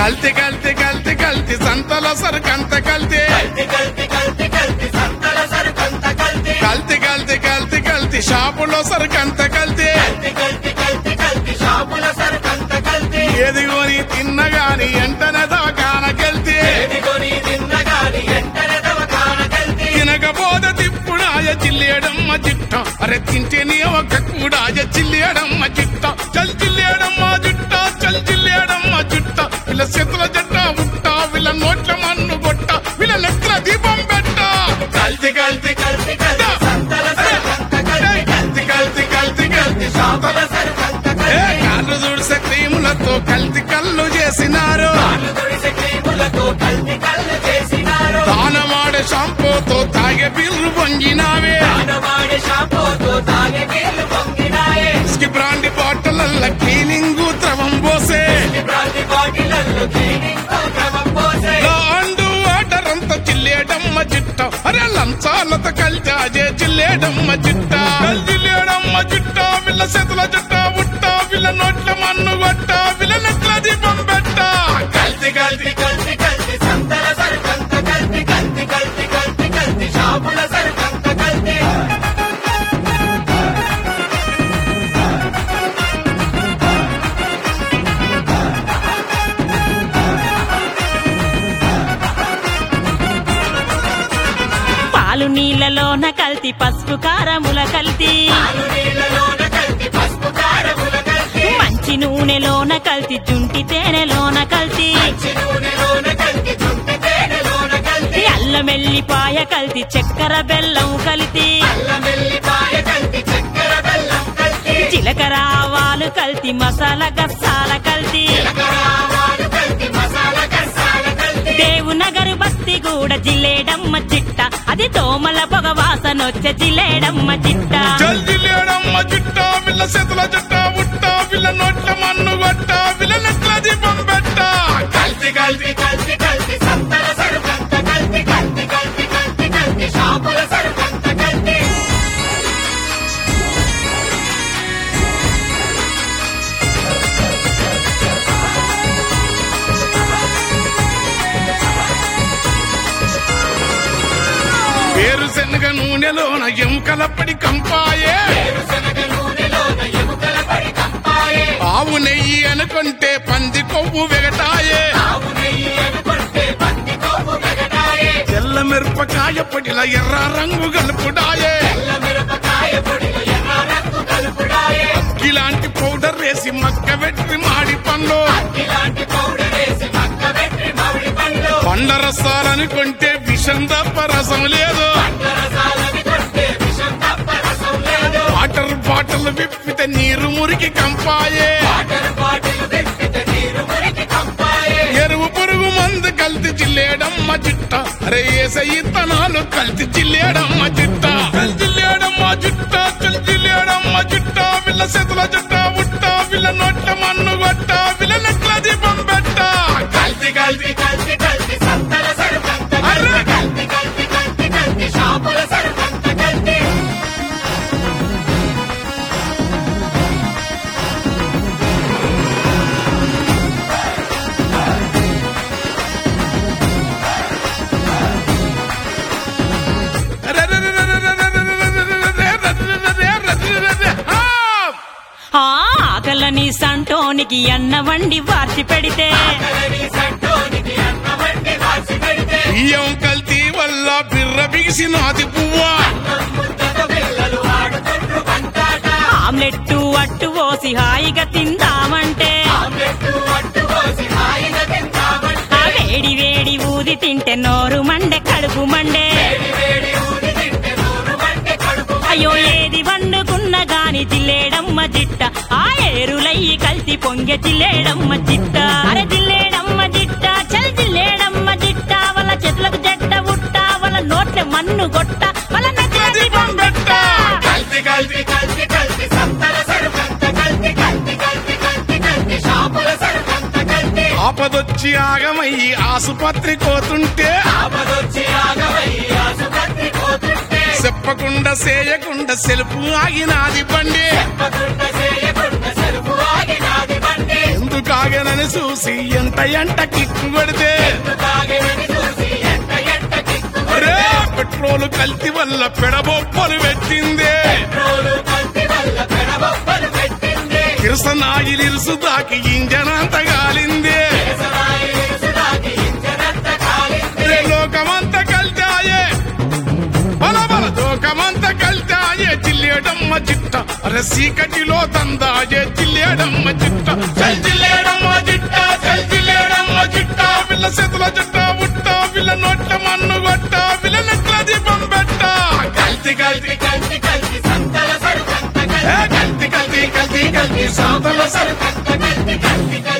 కల్తి కల్తి కల్తి కల్తి సంతల సరుకంత కల్తి కల్తీ కల్తీ కల్తీ కల్తీ సంతల సరుకంత కల్తీ కల్తి కల్తి కల్తి కల్తి షాపులో సరుకంత కల్తి కల్తీ కల్తీ కల్తీ కల్తీ షాపుల సరుకంత కల్తీ ఏది కొని తిన్నగాని ఎంటనే దవకాన కల్తి ఏదిగొని తిన్నగాని ఎంటనే దవకాన కల్తీ తినకపోతే తిప్పుడాయ చిల్లేయడమ్మ చిట్ట అరే తింటేనే ఒక కూడాయ చిల్లేయడమ్మ చిట్ట చల్ చిల్లేయడమ్మ చుట్ట చల్ చిల్లేయడమ్మ చుట్ట వీళ్ళ చేతుల జట్ట ఉట్ట వీళ్ళ నోట్ల మన్ను కొట్ట వీళ్ళ నెట్ల దీపం పెట్ట కల్తి కల్తి కల్తీ కల్తీ సంతల సరుకంత కల్తీ కల్తి కల్తి కల్తి కల్తి షాపుల సరుకంత ఏ కల్తీ కాళ్ళు చూడిసే క్రీములతో కల్తి కళ్ళు చేసినారు కాళ్ళు తొడిసే క్రీములతో కల్తీ కళ్ళు చేసినారు దానవాడే షాంపూతో తాగే బిల్లు పొంగినావే దానవాడి షాంపూతో తాగే నీళ్లు పొంగినాయే విస్కీ బ్రాండి బాటలల్ల క్లీనింగ్ ద్రవం పోసే బ్రాంతి బాటిలల్లో క్లీనింగ్ క్రమం పోసే లాండు వాటర్ అంత చిల్లేడమ్మ చిట్ట అరే లంచాలత కలిచాజే చిల్లేడమ్మ చిట్ట చిల్లేడమ్మ చిట్ట వీళ్ళ చేతుల చుట్ట ఉట్ట వీళ్ళ నోట్ల మన్ను కొట్ట వీళ్ళ నెట్ల దీపం పెట్ట కల్తి కల్తి కల్తీ కల్తీ సంతల సరుకంత కల్తీ కల్తీ కల్తీ కల్తీ కల్తీ షాపుల సరుకంత కల్తీ పాలు నీళ్ళలోన కల్తీ పసుపు కారముల కల్తీ పాలు నీళ్ళలోన కల్తీ పసుపు కారముల కల్తీ మంచి నూనెలోన కల్తీ జుంటి తేనెలోన కల్తీ మంచి నూనెలోన కల్తీ జుంటి తేనెలోన కల్తీ అల్లం ఎల్లిపాయ కల్తీ చక్కెర బెల్లం కల్తీ అల్లం వెల్లిపాయ కల్తీ చక్కెర బెల్లం కల్తీ జీలకర్ర ఆవాలు కల్తీ మసాలా గస్సాల కల్తీ ఆవాలు కల్తీ మసాలా కసాల కల్తీ దేవునగరు బస్తి కూడా జిల్లేడమ్మ చిట్ట అది దోమల పొగ వాసనొచ్చే జిల్లేడమ్మ చిట్ట చల్ చిల్లేడమ్మ చిట్ట వీళ్ళ చేతుల చుట్ట ఉట్ట వీళ్ళ నోట్ల మన్ను కొట్ట వీళ్ళ నెట్ల దీపం పెట్ట కల్తి కల్తి కల్తీ కల్తీ సంతల సరుకంత కల్తీ కల్తీ కల్తీ కల్తీ కల్తీ షాపుల సరుకంత కల్తీ వేరుశనగ నూనెలోన ఎముకలప్పటి కంపాయే వేరుశనగ నూనెలోన ఎముకల పడి కంపాయే ఆవు నెయ్యి అనుకుంటే పంది కొవ్వు వెగటాయే ఆవు నెయ్యి అనుకుంటే పంది కొవ్వు వెగటాయే తెల్ల మిరపకాయ పొడిల ఎర్ర రంగు గలుపుడాయే తెల్ల మిరపకాయ పొడిలో ఎర్ర రంగు కలుపుడాయే ఇలాంటి పౌడర్ వేసి మక్క వెట్టి మాడి పండ్లు ఇలాంటి పౌడర్ వేసి మక్క పెట్టి మామిడి పండ్లు పండ్ల రసాలనుకుంటే విషం తప్ప రసం లేదు రసాలని కొట్టే విషం తప్ప రసం లేదు వాటర్ బాటిల్ విప్పితే నీరు మురికి కంపాయే వాటర్ బాటిల్ తెప్పితే నీరు మురికి కంపాయే ఎరువు పురుగు మందు కల్తి చిల్లేడమ్మ చిట్ట అరే ఏసయ్యి తనాలు కల్తి చిల్లేడమ్మ చిట్ట చిల్లేడమ్మ చిట్ట చిల్లేడమ్మ చిట్ట వీళ్ళ చేతుల చుట్ట ఉట్ట వీళ్ళ నోట్ల మన్ను కొట్ట వీళ్ళ నెట్ల దీపం పెట్ట కల్తి కల్తి కల్తీ కల్తీ సంతల సరుకంత కల్తీ కల్తీ కల్తీ కల్తీ కల్తీ షాపుల సరుకంత కల్తీ ఆ! ఆ ఆకలని సంటోనికి అన్న వండి వార్చి పెడితే కలని సంటోనికి అన్న వండి రాసి పెడితే బియ్యం కల్తీ వల్ల బిర్ర బిగిసినాది పువ్వా ముద్దతో పిల్లలు ఆడుతుండ్రు పంటాట ఆమ్లెట్ అట్టు పోసి హాయిగా తిందామంటే ఆమ్లెట్ అట్టు పోసి హాయిగా తింటామంటే ఆ వేడి వేడి ఊది తింటే నోరు మండే కడుపు మండే వేడి వేడి ఊది తింటే నోరు మంటే కడుపు అయ్యో ఏది వండుకున్న గాని జిల్లేడమ్మ జిట్ట ఆ ఏరులయ్యి కల్తి పొంగె జిల్లేడమ్మ జిట్ట అరే జిల్లేడమ్మ జిట్ట చల్ జిల్లేడమ్మ జిట్ట వాళ్ళ చెట్లకు జట్ట ఉట్ట వాళ్ళ నోట్ల మన్ను కొట్ట వాళ్ళ నచ్చిన దీపం పెట్ట కల్తీ కల్తీ కల్తీ కల్తీ సంతల సరుకంత కల్తీ కల్తీ కల్తీ కల్తీ కల్తీ షాపుల సరుకంత కల్తీ ఆపదొచ్చి ఆగమయ్యి ఆసుపత్రి కోతుంటే ఆపదొచ్చి ఆగవయ్యి ఆసుపత్రి పోతుంటే చెప్పకుండా చేయకుండా సెలుపు ఆగినాది బండి చెప్పకుండా చేయకుండా సెరుపు ఆగినాది బండి ఎందుకు ఆగనని తాగినని చూసి ఎంత ఎంట కిక్కు కొడితే తాగినని చూసి ఎంత ఎంత కిక్కు అరే పెట్రోల్ కల్తీ వల్ల పెడబొప్పలు పెట్టిందే పెట్రోలు కల్తీ వల్ల పెడబొబ్బలు పెట్టింది కిరసనాయిలు ఇరుసు దాకి ఇంజన్ అంత గాలిందే కేసరాయి ఇరుసుదాకి ఇంజనంత కాలింది అరే లోకమంత కల్తాయే బల బల లోకమంత కల్తాయే జిల్లేడమ్మ చిట్ట అరే సీకటిలో తందాయే జిల్లేడమ్మ చిట్ట చల్ జిల్లేడమ్మ చిట్ట చల్ జిల్లేడమ్మ చిట్ట పిల్ల చేతుల చుట్ట ఉట్ట పిల్ల నోట్ల మన్ను కొట్ట పిల్ల నెట్ల దీపం పెట్ట కల్తి కల్తి కల్తీ కల్తీ సంతల సరుకంత ఏ కల్తి కల్తి కల్తి కల్తి సాతల సరు కల్తీ కల్తీ కల్తీ